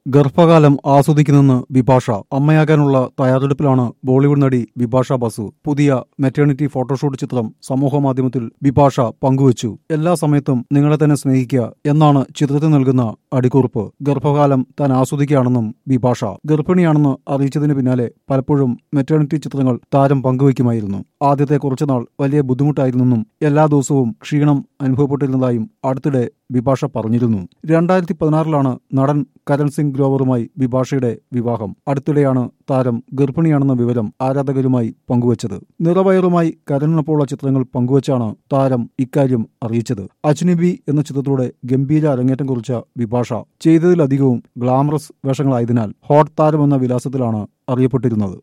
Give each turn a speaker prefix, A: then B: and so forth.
A: ഗർഭകാലം ആസ്വദിക്കുന്നെന്ന് ബിപാഷ അമ്മയാകാനുള്ള തയ്യാറെടുപ്പിലാണ് ബോളിവുഡ് നടി ബിപാഷ ബസു പുതിയ മെറ്റേണിറ്റി ഫോട്ടോഷൂട്ട് ചിത്രം സമൂഹമാധ്യമത്തിൽ ബിപാഷ പങ്കുവച്ചു എല്ലാ സമയത്തും നിങ്ങളെ തന്നെ സ്നേഹിക്കുക എന്നാണ് ചിത്രത്തിൽ നൽകുന്ന അടിക്കുറിപ്പ് ഗർഭകാലം താൻ ആസ്വദിക്കുകയാണെന്നും ബിപാഷ ഗർഭിണിയാണെന്ന് അറിയിച്ചതിന് പിന്നാലെ പലപ്പോഴും മെറ്റേണിറ്റി ചിത്രങ്ങൾ താരം പങ്കുവയ്ക്കുമായിരുന്നു ആദ്യത്തെ കുറച്ചുനാൾ വലിയ ബുദ്ധിമുട്ടായിരുന്നെന്നും എല്ലാ ദിവസവും ക്ഷീണം അനുഭവപ്പെട്ടിരുന്നതായും അടുത്തിടെ ബിപാഷ പറഞ്ഞിരുന്നു രണ്ടായിരത്തി പതിനാറിലാണ് നടൻ കരൺ സിംഗ് ഗ്രോവറുമായി ബിപാഷയുടെ വിവാഹം അടുത്തിടെയാണ് താരം ഗർഭിണിയാണെന്ന വിവരം ആരാധകരുമായി പങ്കുവച്ചത് നിറവയറുമായി കരണിനൊപ്പമുള്ള ചിത്രങ്ങൾ പങ്കുവച്ചാണ് താരം ഇക്കാര്യം അറിയിച്ചത് അജ്നിബി എന്ന ചിത്രത്തിലൂടെ ഗംഭീര അരങ്ങേറ്റം കുറിച്ച ബിപാഷ ചെയ്തതിലധികവും ഗ്ലാമറസ് വേഷങ്ങളായതിനാൽ ഹോട്ട് താരം എന്ന വിലാസത്തിലാണ് അറിയപ്പെട്ടിരുന്നത്